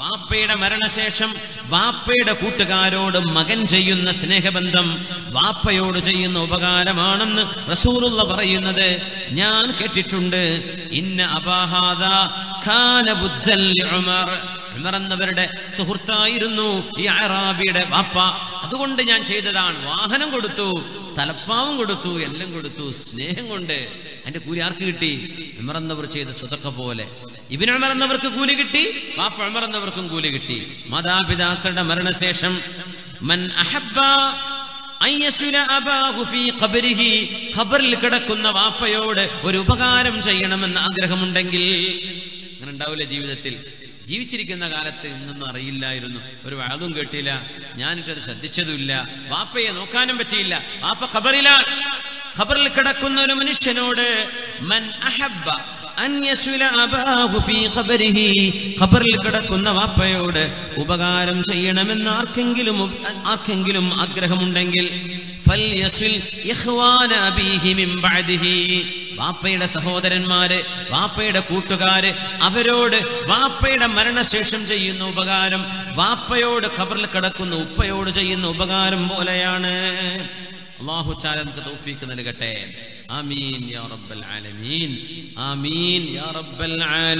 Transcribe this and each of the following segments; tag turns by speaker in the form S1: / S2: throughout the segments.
S1: വാപ്പയുടെ മരണശേഷം വാപ്പയുടെ കൂട്ടുകാരോട് മകൻ ചെയ്യുന്ന സ്നേഹബന്ധം വാപ്പയോട് ചെയ്യുന്ന ഉപകാരമാണെന്ന് റസൂലുള്ള പറയുന്നത് ഞാൻ കേട്ടിട്ടുണ്ട് ഇന്ന അബാഹാദ ഖാന ബുദ്ധൽ ഉമർ ഉമർ എന്നവരുടെ സുഹൃത്തായിരുന്നു ഈ അറാബിയുടെ വാപ്പ അതുകൊണ്ട് ഞാൻ ചെയ്തതാണ് വാഹനം കൊടുത്തു തലപ്പാവും കൊടുത്തു എല്ലാം കൊടുത്തു സ്നേഹം കൊണ്ട് അതിന്റെ കൂലി ആർക്ക് കിട്ടി ഉമർ എന്നവർ ചെയ്ത സ്വതക്ക പോലെ ഇബിൻ ഉമർ എന്നവർക്ക് കൂലി കിട്ടി വാപ്പ ഉമർ എന്നവർക്കും കൂലി കിട്ടി മാതാപിതാക്കളുടെ മരണശേഷം മൻ അഹബ്ബ അൻ യസ്വില അബാഹു ഫീ ഖബരിഹി ഖബറിൽ കിടക്കുന്ന വാപ്പയോട് ഒരു ഉപകാരം ചെയ്യണമെന്ന് ആഗ്രഹമുണ്ടെങ്കിൽ അങ്ങനെ ഉണ്ടാവില്ല ജീവിതത്തിൽ ജീവിച്ചിരിക്കുന്ന കാലത്ത് ഇന്നൊന്നും അറിയില്ലായിരുന്നു ഒരു വാതും കേട്ടില്ല ഞാനിട്ടത് ശ്രദ്ധിച്ചതുമില്ല വാപ്പയെ നോക്കാനും പറ്റിയില്ല വാപ്പ ഖബറിലാണ് ഖബറിൽ കിടക്കുന്ന ഒരു മനുഷ്യനോട് മൻ അഹബ്ബ അൻ യസ്വില അബാഹു ഫീ ഖബരിഹി ഖബറിൽ കിടക്കുന്ന വാപ്പയോട് ഉപകാരം ചെയ്യണമെന്ന് ആർക്കെങ്കിലും ഉപ- ആർക്കെങ്കിലും ആഗ്രഹമുണ്ടെങ്കിൽ ഫൽയസ്വിൽ ഇഖ്വാന അബീഹി മിൻ ബഅദിഹി വാപ്പയുടെ സഹോദരന്മാര് വാപ്പയുടെ കൂട്ടുകാര് അവരോട് വാപ്പയുടെ മരണശേഷം ചെയ്യുന്ന ഉപകാരം വാപ്പയോട് ഖബറിൽ കിടക്കുന്ന ഉപ്പയോട് ചെയ്യുന്ന ഉപകാരം പോലെയാണ് അള്ളാഹു ചാല നമുക്ക് തൗഫീക്ക് നൽകട്ടെ ആമീൻ യാ റബ്ബൽ ആലമീൻ ആമീൻ യാ റബ്ബൽ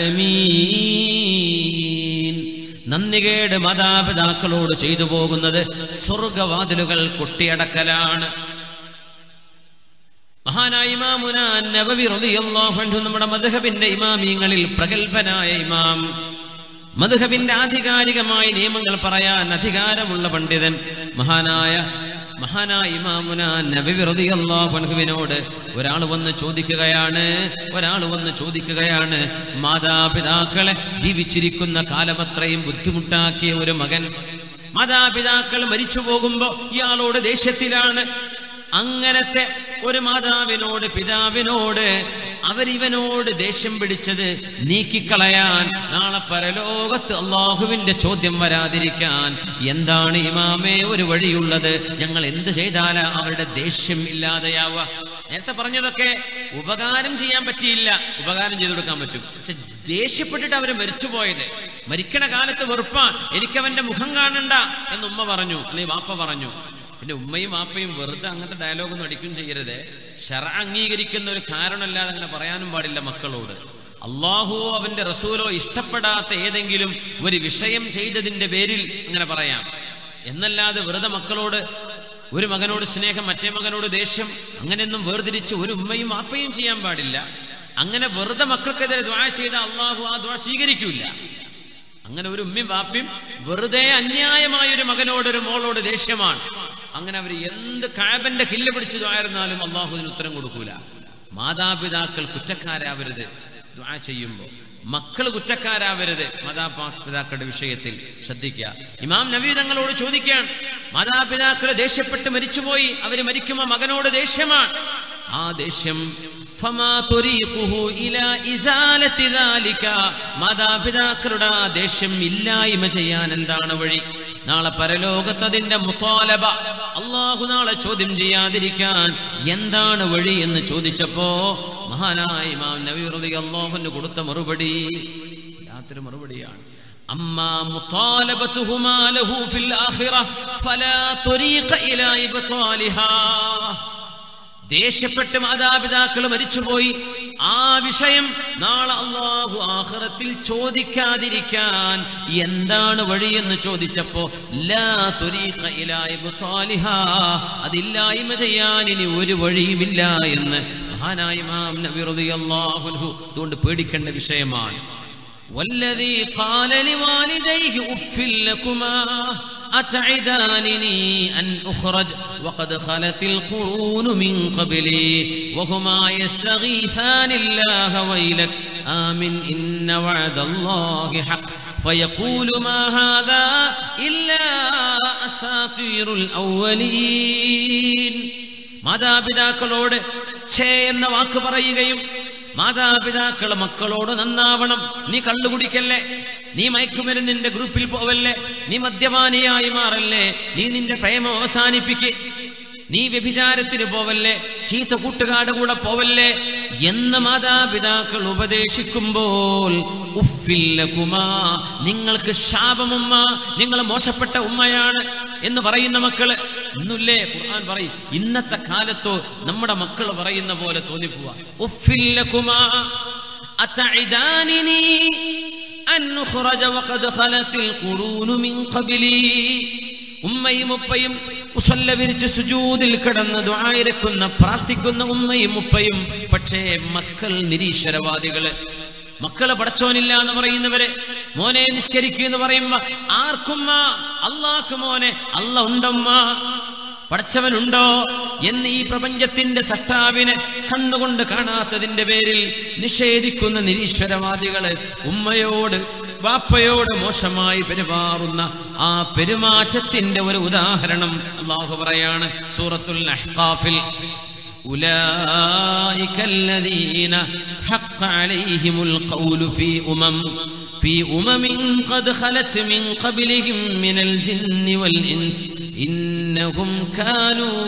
S1: ആലമീൻ നന്ദികേട് മാതാപിതാക്കളോട് ചെയ്തു പോകുന്നത് സ്വർഗവാതിലുകൾ കൊട്ടിയടക്കലാണ് മഹാനായ ഇമാമുന നബവി റളിയല്ലാഹു അൻഹു നമ്മുടെ മദ്ഹബിന്റെ ഇമാമിങ്ങളിൽ പ്രഗൽഭനായ ഇമാം മദ്ഹബിന്റെ ആധികാരികമായ നിയമങ്ങൾ പറയാൻ അധികാരമുള്ള പണ്ഡിതൻ മഹാനായ മഹാനായ ഇമാമുന നബവി റളിയല്ലാഹു അൻഹുവിനോട് ഒരാൾ വന്ന് ചോദിക്കുകയാണ് ഒരാൾ വന്ന് ചോദിക്കുകയാണ് മാതാപിതാക്കളെ ജീവിച്ചിരിക്കുന്ന കാലമത്രയും ബുദ്ധിമുട്ടാക്കിയ ഒരു മകൻ മാതാപിതാക്കൾ മരിച്ചു പോകുമ്പോ ഇയാളോട് ദേഷ്യത്തിലാണ് അങ്ങനത്തെ ഒരു മാതാവിനോട് പിതാവിനോട് അവരിവനോട് ദേഷ്യം പിടിച്ചത് നീക്കിക്കളയാൻ നാളെ പരലോകത്ത് അള്ളാഹുവിന്റെ ചോദ്യം വരാതിരിക്കാൻ എന്താണ് ഇമാമേ ഒരു വഴിയുള്ളത് ഞങ്ങൾ എന്ത് ചെയ്താലാ അവരുടെ ദേഷ്യം ഇല്ലാതെയാവുക നേരത്തെ പറഞ്ഞതൊക്കെ ഉപകാരം ചെയ്യാൻ പറ്റിയില്ല ഉപകാരം ചെയ്തു കൊടുക്കാൻ പറ്റും പക്ഷെ ദേഷ്യപ്പെട്ടിട്ട് അവർ മരിച്ചുപോയത് മരിക്കണ കാലത്ത് വെറുപ്പാൻ എനിക്കവന്റെ മുഖം കാണണ്ട എന്ന് ഉമ്മ പറഞ്ഞു അല്ലെങ്കിൽ വാപ്പ പറഞ്ഞു പിന്നെ ഉമ്മയും വാപ്പയും വെറുതെ അങ്ങനത്തെ ഡയലോഗൊന്നും അടിക്കും ചെയ്യരുത് ഷറ അംഗീകരിക്കുന്ന ഒരു കാരണമല്ലാതെ അങ്ങനെ പറയാനും പാടില്ല മക്കളോട് അള്ളാഹുവോ അവന്റെ റസൂലോ ഇഷ്ടപ്പെടാത്ത ഏതെങ്കിലും ഒരു വിഷയം ചെയ്തതിന്റെ പേരിൽ അങ്ങനെ പറയാം എന്നല്ലാതെ വെറുതെ മക്കളോട് ഒരു മകനോട് സ്നേഹം മറ്റേ മകനോട് ദേഷ്യം അങ്ങനെയൊന്നും വേർതിരിച്ച് ഒരു ഉമ്മയും വാപ്പയും ചെയ്യാൻ പാടില്ല അങ്ങനെ വെറുതെ മക്കൾക്കെതിരെ ദ്വാ ചെയ്ത അള്ളാഹു ആ ദ്വാ സ്വീകരിക്കൂല അങ്ങനെ ഒരു ഉമ്മയും വാപ്പയും വെറുതെ അന്യായമായ ഒരു മകനോട് ഒരു മോളോട് ദേഷ്യമാണ് അങ്ങനെ അവർ എന്ത് കാബന്റെ കില്ല് പിടിച്ചു ദ്വായിരുന്നാലും അള്ളാഹുവിന് ഉത്തരം കൊടുക്കൂല മാതാപിതാക്കൾ കുറ്റക്കാരാവരുത് ദ്വാ ചെയ്യുമ്പോൾ മക്കൾ കുറ്റക്കാരാവരുത് മാതാപിതാക്കളുടെ വിഷയത്തിൽ ശ്രദ്ധിക്കുക ഇമാം നബി തങ്ങളോട് ചോദിക്കാൻ മാതാപിതാക്കൾ ദേഷ്യപ്പെട്ട് മരിച്ചുപോയി അവര് മരിക്കുമ്പോ മകനോട് ദേഷ്യമാണ് ആ ദേഷ്യം ഫമാ തുരീഖുഹു ഇലാ ഇസാലത്തി ദാലിക. മാതാപിതാക്കളുടെ ആ ദേഷ്യം ഇല്ലായ്മ ചെയ്യാൻ എന്താണ് വഴി നാളെ പരലോകത്ത് അതിന്റെ മുത്താലബ അള്ളാഹു നാളെ ചോദ്യം ചെയ്യാതിരിക്കാൻ എന്താണ് വഴി എന്ന് ചോദിച്ചപ്പോ മഹാനായ ഇമാം നബി അള്ളാഹുന് കൊടുത്ത മറുപടി യാതൊരു മറുപടിയാണ് أما مطالبتهما له في الآخرة فلا طريق إلى إبطالها ദേഷ്യപ്പെട്ട് മാതാപിതാക്കൾ മരിച്ചുപോയി ആ വിഷയം നാളെ അള്ളാഹു ആഖിറത്തിൽ ചോദിക്കാതിരിക്കാൻ എന്താണ് വഴിയെന്ന് ചോദിച്ചപ്പോ ലാ തുരീഖ ഇലാ ഇബ്താലിഹാ. അതില്ലായ്മ ചെയ്യാൻ ഇനി ഒരു വഴിയുമില്ല എന്ന് മഹാനായ ഇമാം നബി റളിയല്ലാഹു അൻഹു അതുകൊണ്ട് പേടിക്കേണ്ട വിഷയമാണ് والذي قال لوالديه اف لكما أتعدانني أن أخرج وقد خلت القرون من قبلي وهما يستغيثان الله ويلك آمن إن وعد الله حق فيقول ما هذا إلا أساطير الأولين മാതാപിതാക്കളോട് ഛേ എന്ന വാക്ക് പറയുകയും മാതാപിതാക്കളെ മക്കളോട് നന്നാവണം നീ കള്ളുകുടിക്കല്ലേ നീ മയക്കുമരുന്നിന്റെ ഗ്രൂപ്പിൽ പോവല്ലേ നീ മദ്യപാനിയായി മാറല്ലേ നീ നിന്റെ പ്രേമം അവസാനിപ്പിക്ക് നീ വ്യഭിചാരത്തിന് പോവല്ലേ ചീത്ത കൂട്ടുകാരുടെ കൂടെ പോവല്ലേ എന്ന് മാതാപിതാക്കൾ ഉപദേശിക്കുമ്പോൾ ഉഫില്ലകുമാ നിങ്ങൾക്ക് ശാപമുമ്മ നിങ്ങൾ മോശപ്പെട്ട ഉമ്മയാണ് എന്ന് പറയുന്ന മക്കള് ഇന്നില്ലേ ഖുർആൻ പറയും ഇന്നത്തെ കാലത്തോ നമ്മുടെ മക്കൾ പറയുന്ന പോലെ തോന്നിപ്പോവാ ഉഫില്ലകുമാ അതഇദാനിനി അൻ നുഖ്റജ വഖദ് ഖലത്തിൽ ഖുറൂനു മിൻ ഖബ്ലി ഉമ്മയും ഉപ്പയും മുസല്ല വിരിച്ച് സുജൂദിൽ കിടന്ന് ദുആയിരക്കുന്ന പ്രാർത്ഥിക്കുന്ന ഉമ്മയും ഉപ്പയും പക്ഷേ മക്കൾ നിരീശ്വരവാദികള് മക്കളെ പടച്ചോനില്ല എന്ന് പറയുന്നവരെ മോനെ നിസ്കരിക്കുക എന്ന് പറയുമ്പോ ആർക്കുമ്മ അള്ളാഹ്ക്ക് മോനെ അല്ല ഉണ്ടമ്മ പടച്ചവനുണ്ടോ എന്ന് ഈ പ്രപഞ്ചത്തിന്റെ സട്ടാവിനെ കണ്ണുകൊണ്ട് കാണാത്തതിന്റെ പേരിൽ നിഷേധിക്കുന്ന നിരീശ്വരവാദികള് ഉമ്മയോട് വാപ്പയോട് മോശമായി പെരുമാറുന്ന ആ പെരുമാറ്റത്തിന്റെ ഒരു ഉദാഹരണം അള്ളാഹു പറയാണ് സൂറത്തുൽ അഹ്ഖാഫിൽ أولئك الذين حق عليهم القول في أمم في أمم قد خلت من قبلهم من الجن والإنس إنهم كانوا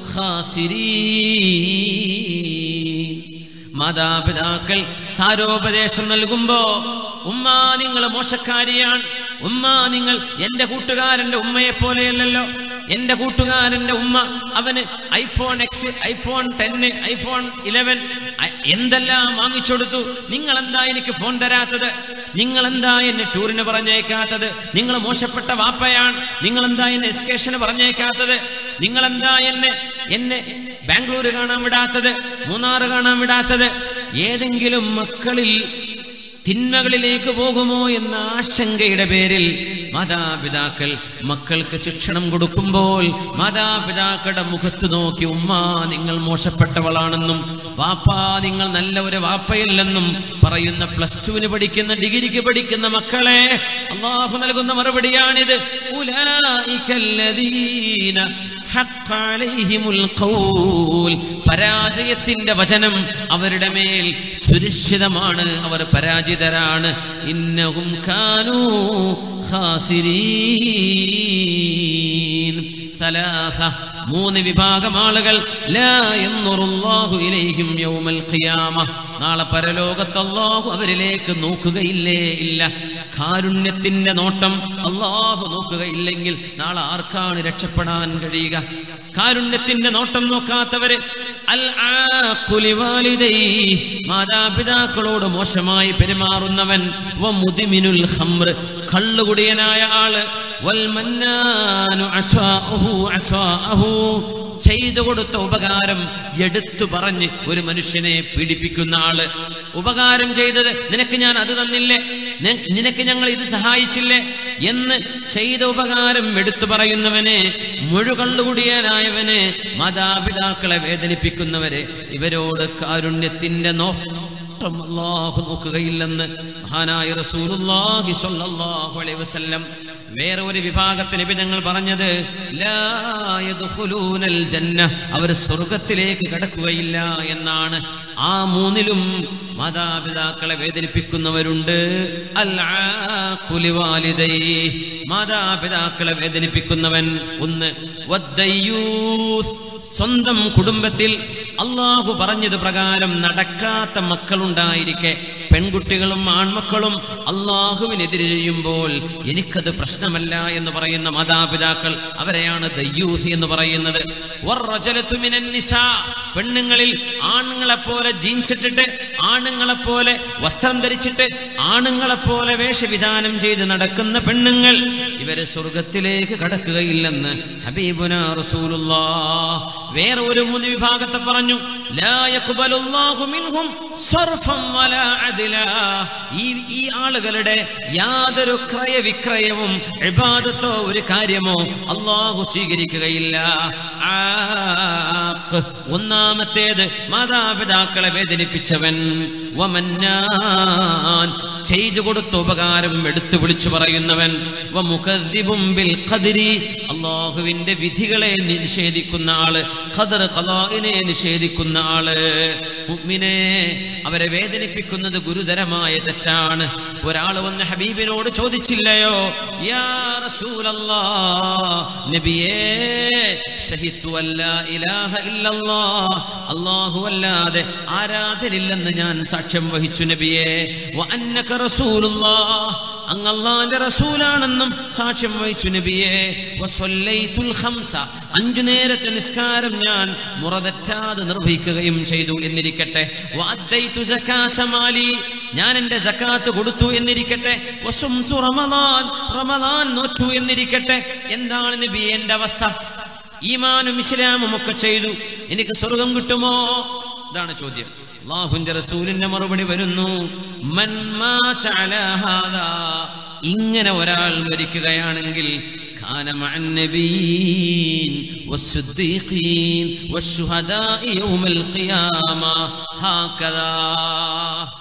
S1: خاسرين മാതാപിതാക്കൾ സാരോപദേശം നൽകുമ്പോ ഉമ്മ നിങ്ങൾ മോശക്കാരിയാണ് ഉമ്മ നിങ്ങൾ എന്റെ കൂട്ടുകാരന്റെ ഉമ്മയെ പോലെയല്ലല്ലോ എന്റെ കൂട്ടുകാരന്റെ ഉമ്മ അവന് ഐഫോൺ എക്സ് ഐഫോൺ ടെന്ന് ഐഫോൺ ഇലവൻ എന്തെല്ലാം വാങ്ങിച്ചെടുത്തു നിങ്ങൾ എന്താ എനിക്ക് ഫോൺ തരാത്തത് നിങ്ങൾ എന്താ എന്നെ ടൂറിന് പറഞ്ഞേക്കാത്തത് നിങ്ങൾ മോശപ്പെട്ട വാപ്പയാണ് നിങ്ങൾ എന്താ എന്നെ എസ്കേഷന് പറഞ്ഞേക്കാത്തത് നിങ്ങൾ എന്താ എന്നെ എന്നെ ബാംഗ്ലൂർ കാണാൻ വിടാത്തത് മൂന്നാർ കാണാൻ വിടാത്തത് ഏതെങ്കിലും മക്കളിൽ തിന്മകളിലേക്ക് പോകുമോ എന്ന ആശങ്കയുടെ പേരിൽ മാതാപിതാക്കൾ മക്കൾക്ക് ശിക്ഷണം കൊടുക്കുമ്പോൾ മാതാപിതാക്കളുടെ മുഖത്ത് നോക്കി ഉമ്മ നിങ്ങൾ മോശപ്പെട്ടവളാണെന്നും വാപ്പ നിങ്ങൾ നല്ല ഒരു വാപ്പയല്ലെന്നും പറയുന്ന പ്ലസ് ടുവിന് പഠിക്കുന്ന ഡിഗ്രിക്ക് പഠിക്കുന്ന മക്കളെ അള്ളാഹു നൽകുന്ന മറുപടിയാണിത് ഉലായിക്കല്ലദീന ഹഖ് അലൈഹിമുൽ ഖൗൽ. പരാജയത്തിന്റെ വചനം അവരുടെ മേൽ സുരക്ഷിതമാണ് അവർ പരാജിതരാണ് ഇന്നഹും കാനൂ ഖാസിരീൻ ثلاثة മൂന്ന് വിഭാഗം ആളുകൾ ലാ യൻദുറുല്ലാഹു ഇലൈഹിം യൗമൽ ഖിയാമ നാളെ പരലോകത്ത് അല്ലാഹു അവരിലേക്ക് നോക്കുകയില്ലേ ഇല്ല കാരുണ്യത്തിന്റെ നോട്ടം അല്ലാഹു നോക്കുകയില്ലെങ്കിൽ നാളെ ആർക്കാണ് രക്ഷപ്പെടാൻ കഴിയുക കാരുണ്യത്തിന്റെ നോട്ടം നോക്കാത്തവര് അൽ ആഖുലി വാലിദൈഹി മാതാപിതാക്കളോട് മോശമായി പെരുമാറുന്നവൻ വ മുദിമിനുൽ ഖംർ കള്ളുകുടിയനായ ആള് വൽ മന്നാനു അതാഅഹു അതാഅഹു ചെയ്തു കൊടുത്ത ഉപകാരം എടുത്തു പറഞ്ഞ് ഒരു മനുഷ്യനെ പീഡിപ്പിക്കുന്ന ആള് ഉപകാരം ചെയ്തത് നിനക്ക് ഞാൻ അത് തന്നില്ലേ നി- നിനക്ക് ഞങ്ങൾ ഇത് സഹായിച്ചില്ലേ എന്ന് ചെയ്ത ഉപകാരം എടുത്തു പറയുന്നവനെ മുഴുകള്ളുകുടിയനായവനെ മാതാപിതാക്കളെ വേദനിപ്പിക്കുന്നവരെ ഇവരോട് കാരുണ്യത്തിന്റെ നോട്ടം അല്ലാഹു നോക്കുകയില്ലെന്ന് മഹാനായ റസൂലുള്ളാഹി സ്വല്ലല്ലാഹു അലൈഹി വസല്ലം വേറെ ഒരു വിഭാഗത്തിന് നബി ഞങ്ങൾ പറഞ്ഞത് ലാ യദ്ഖുലൂനൽ ജന്ന അവർ സ്വർഗത്തിലേക്ക് കടക്കുകയില്ല എന്നാണ് ആ മൂന്നിലും മാതാപിതാക്കളെ വേദനിപ്പിക്കുന്നവരുണ്ട് അൽ ആഖുലി വാലിദൈ മാതാപിതാക്കളെ വേദനിപ്പിക്കുന്നവൻ ഒന്ന് വദ്ദയ്യൂസ് സ്വന്തം കുടുംബത്തിൽ അള്ളാഹു പറഞ്ഞത് പ്രകാരം നടക്കാത്ത മക്കളുണ്ടായിരിക്കെ പെൺകുട്ടികളും ആൺമക്കളും അള്ളാഹുവിനെതിരെ ചെയ്യുമ്പോൾ എനിക്കത് പ്രശ്നമല്ല എന്ന് പറയുന്ന മാതാപിതാക്കൾ അവരെയാണ് ദയ്യൂസ് എന്ന് പറയുന്നത് വറജലത്തു മിനൻ നിസാ. പെണ്ണുങ്ങളിൽ ആണുങ്ങളെ പോലെ ജീൻസ് ഇട്ടിട്ട് ആണുങ്ങളെ പോലെ വസ്ത്രം ധരിച്ചിട്ട് ആണുങ്ങളെ പോലെ വേഷവിധാനം ചെയ്ത് നടക്കുന്ന പെണ്ണുങ്ങൾ ഇവര് സ്വർഗത്തിലേക്ക് കടക്കുകയില്ലെന്ന് ഹബീബുന റസൂലുള്ളാ വേറെ ഒരു മൂന്ന് വിഭാഗത്തെ പറഞ്ഞു ലാ യഖ്ബലുല്ലാഹു മിൻഹും സർഫൻ വലാ അദ്ലാ ഈ ഈ ആളുകളുടെ യാതൊരു ക്രയവിക്രയവും ഇബാദത്തോ ഒരു കാര്യമോ അള്ളാഹു സ്വീകരിക്കുകയില്ല ആഖ്. ഒന്നാമത്തേത് മാതാപിതാക്കളെ വേദനിപ്പിച്ചവൻ വമന്നാൻ ചെയ്തു കൊടുത്ത ഉപകാരം എടുത്തു വിളിച്ചു പറയുന്നവൻ വമുഖദ്ദിബും ബിൽ ഖദ്രി അള്ളാഹുവിന്റെ വിധികളെ നിഷേധിക്കുന്ന ആള് ഖദർ ഖലാഇനെ നിഷേധിക്കുന്ന ആള് മുഅ്മിനേ അവരെ വേദനിപ്പിക്കുന്നത് ഗുരുതരമായ തെറ്റാണ് ഒരാൾ വന്ന് ഹബീബിനോട് ചോദിച്ചില്ലയോ യാ റസൂലല്ലാ നബിയേ ഷഹിത്തു അല്ലാ ഇലാഹ ഇല്ലല്ലാ അല്ലാഹു അല്ലാതെ ആരാധനില്ലെന്ന് ഞാൻ സാക്ഷ്യം വഹിച്ചു നബിയേ വ അന്നക റസൂലുള്ളാ അങ്ങ് അള്ളാന്റെ റസൂലാണെന്നും സാക്ഷ്യം വഹിച്ചു നബിയെ വസ്വല്ലൈതുൽ ഖംസ അഞ്ചു നേരത്തെ നിസ്കാരം ഞാൻ മുറതെറ്റാതെ നിർവഹിക്കുകയും ചെയ്തു എന്നിരിക്കട്ടെ വഅദ്ദൈതു സകാത്ത മാലി ഞാൻ എൻ്റെ സക്കാത്ത് കൊടുത്തു എന്നിരിക്കട്ടെ വസുംതു റമദാൻ റമദാൻ നോറ്റു എന്നിരിക്കട്ടെ എന്താണ് നബി എൻ്റെ അവസ്ഥ ഈമാനും ഇസ്ലാമും ഒക്കെ ചെയ്തു എനിക്ക് സ്വർഗം കിട്ടുമോ ഇതാണ് ചോദ്യം അള്ളാഹുന്റെ റസൂലിന്റെ മറുപടി വരുന്നു മൻ മാത അലാ ഹാദാ. ഇങ്ങനെ ഒരാൾ മരിക്കുകയാണെങ്കിൽ كان مع النبيين والصديقين والشهداء يوم القيامة هكذا